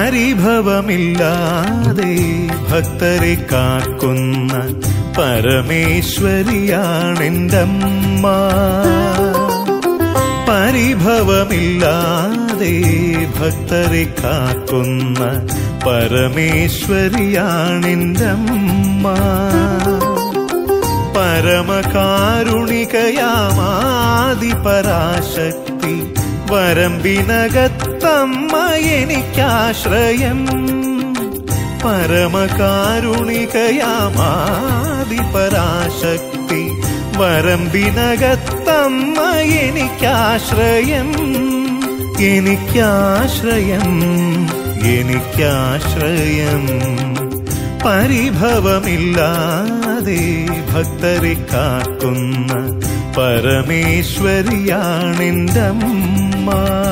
പരിഭവമില്ലാതെ ഭക്തരെ കാക്കുന്ന പരമേശ്വരിയാണെൻ്റമ്മ പരിഭവമില്ലാതെ ഭക്തരെ കാക്കുന്ന പരമേശ്വരിയാണെൻ്റമ്മ പരമകാരുണികയാമാദിപരാശക്തി വരമ്പിനകത്തമ്മ എനിക്കാശ്രയം പരമകാരുണികയാമാദിപരാശക്തി വരമ്പിനകത്തമ്മ എനിക്കാശ്രയം എനിക്കാശ്രയം എനിക്കാശ്രയം പരിഭവമില്ലാതെ ഭക്തരെ കാക്കുന്ന പരമേശ്വരിയാണെൻ്റമ്മ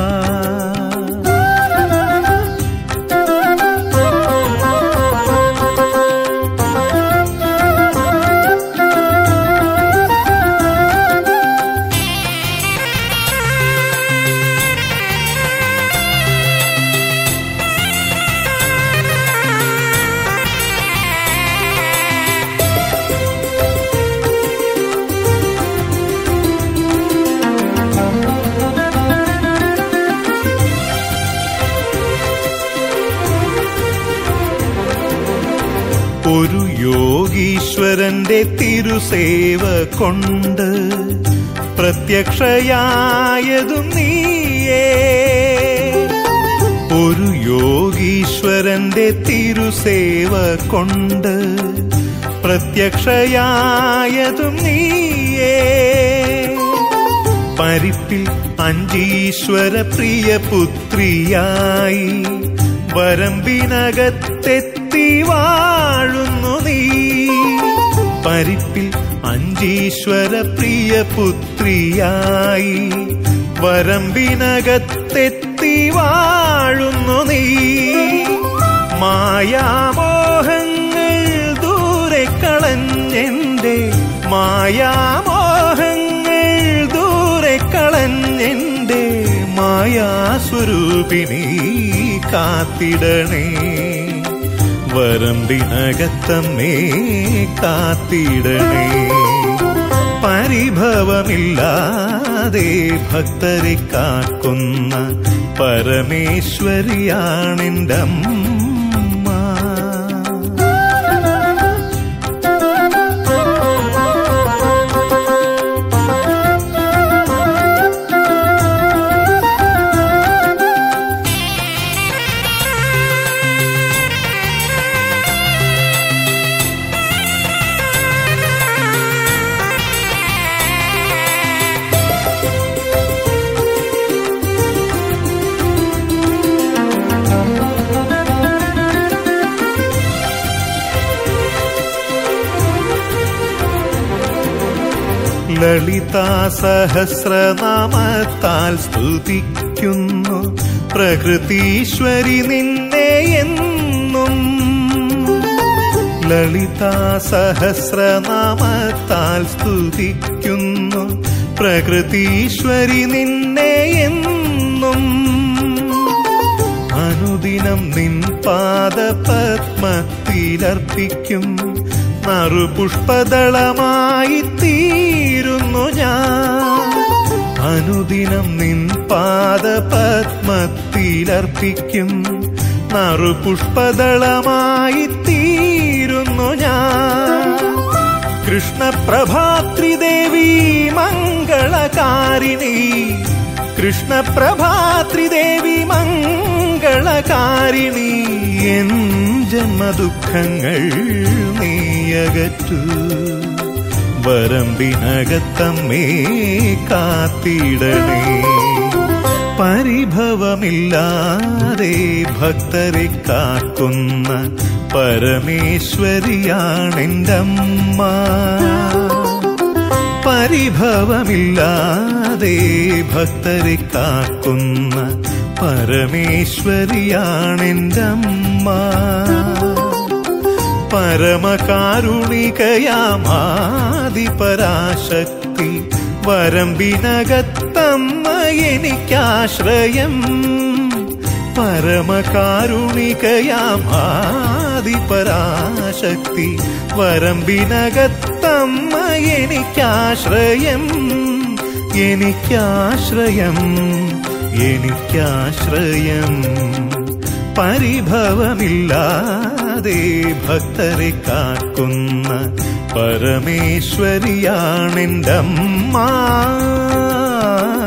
ഒരു യോഗീശ്വരന്റെ തിരുസേവ കൊണ്ട് പ്രത്യക്ഷയായതും നീയേ ഒരു യോഗീശ്വരന്റെ തിരുസേവ കൊണ്ട് പ്രത്യക്ഷയായതും നീയേ പരിപ്പിൽ അഞ്ചീശ്വര പ്രിയ പുത്രിയായി വരമ്പിനകത്തെത്തി വാഴുന്നു നീ പരിപ്പിൽ അഞ്ചീശ്വര പ്രിയ പുത്രിയായി വരമ്പിനകത്തെത്തി വാഴുന്നു നീ മായാമോഹങ്ങൾ ദൂരെ കളഞ്ഞെന്റെ മായാമോഹങ്ങൾ ദൂരെ കളഞ്ഞെന്റെ മായാസ്വരൂപിണി കാത്തിടണേ വരമ്പിനകത്തമ്മേ കാത്തിടണേ പരിഭവമില്ലാതെ ഭക്തരെ കാക്കുന്ന പരമേശ്വരിയാണെൻ്റമ്മ ലളിതാ സഹസ്രനാമത്താൽ സ്തുതിക്കുന്നു പ്രകൃതീശ്വരി നിന്നെ എന്നും ലളിതാ സഹസ്രനാമത്താൽ സ്തുതിക്കുന്നു പ്രകൃതീശ്വരി നിന്നെ എന്നും അനുദിനം നിൻ പാദപത്മത്തിലർപ്പിക്കും നറുപുഷ്പദളമായി തീരുന്നു ഞാൻ അനുദിനം നിൻ പാദപത്മത്തിലർപ്പിക്കും നറുപുഷ്പദളമായി തീരുന്നു ഞാൻ കൃഷ്ണപ്രഭാത്രിദേവി മംഗളകാരിണി കൃഷ്ണപ്രഭാത്രിദേവി മംഗളകാരിണി എൻ ജന്മദുഃഖങ്ങൾ നീയകറ്റു വരമ്പിനകത്തമ്മേ കാത്തിടണേ പരിഭവമില്ലാതെ ഭക്തരെ കാക്കുന്ന പരമേശ്വരിയാണെൻ്റമ്മ പരിഭവമില്ലാതെ ഭക്തരെ കാക്കുന്ന പരമേശ്വരിയാണെൻ്റമ്മ പരമകാരുണികയാമാദിപരാശക്തി വരമ്പിനകത്തമ്മ എനിക്കാശ്രയം പരമകാരുണികയാം ആദിപരാശക്തി വരമ്പിനകത്തമ്മ എനിക്കാശ്രയം എനിക്കാശ്രയം എനിക്കാശ്രയം പരിഭവമില്ലാതെ ഭക്തരെ കാക്കുന്ന പരമേശ്വരിയാണെൻ്റമ്മ